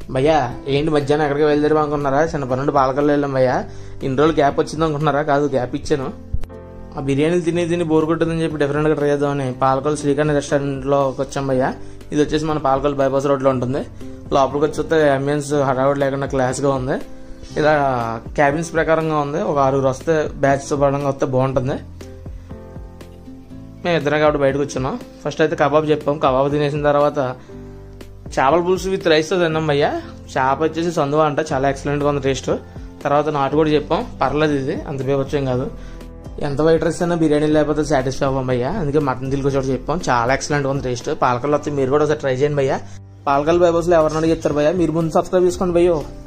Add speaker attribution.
Speaker 1: భయ్యా ఏంటి మధ్యాహ్నం ఎక్కడికి వెళ్ళారు అనుకున్నారా చిన్న పన్నెండు పాలకల్లో వెళ్ళాం భయ్యా ఇన్ని రోజులు గ్యాప్ వచ్చింది అనుకుంటున్నారా కాదు గ్యాప్ ఇచ్చాను ఆ బిర్యానీలు తిని తిని బోర్ కొట్టుందని చెప్పి డిఫరెంట్గా ట్రై చేద్దామని పాలకొల్లు శ్రీకర్ణ రెస్టారెంట్లోకి వచ్చాం భయ్యా ఇది వచ్చేసి మన పాలకొల్లు బైపాస్ రోడ్లో ఉంటుంది లోపలికి వచ్చి వస్తే అంబియన్స్ హడావుడ్ లేకుండా క్లాస్గా ఉంది ఇలా క్యాబిన్స్ ప్రకారంగా ఉంది ఒక ఆరుగురు వస్తే బ్యాచ్ పరంగా వస్తే బాగుంటుంది మేము ఇద్దరం కాబట్టి బయటకు వచ్చాను ఫస్ట్ అయితే కబాబ్ చెప్పాం కబాబ్ తినేసిన తర్వాత చేపల పులుసు విత్ రైస్తో తిన్నాం భయ్యా చేప వచ్చేసి సందువా అంట చాలా ఎక్సలెంట్గా ఉంది టేస్ట్ తర్వాత నాటు కూడా చెప్పాం పర్లేదు ఇది అంత బేవచ్చేం కాదు ఎంత వైట్ రైస్ అయినా బిర్యానీ లేకపోతే సాటిస్ఫై అవ్వం భయ్యా అందుకే మటన్ తిల్కి చోట చెప్పాం చాలా ఎక్సలెంట్గా ఉంది టేస్ట్ పాలకల్లో వస్తే మీరు కూడా ఒకసారి ట్రై చేయండి భయ్యా పాలకల్ బైబోస్లో ఎవరిని అడిగి చెప్తారు భయ్యా మీరు ముందు సబ్స్క్రైబ్ చేసుకోండి భయ్యో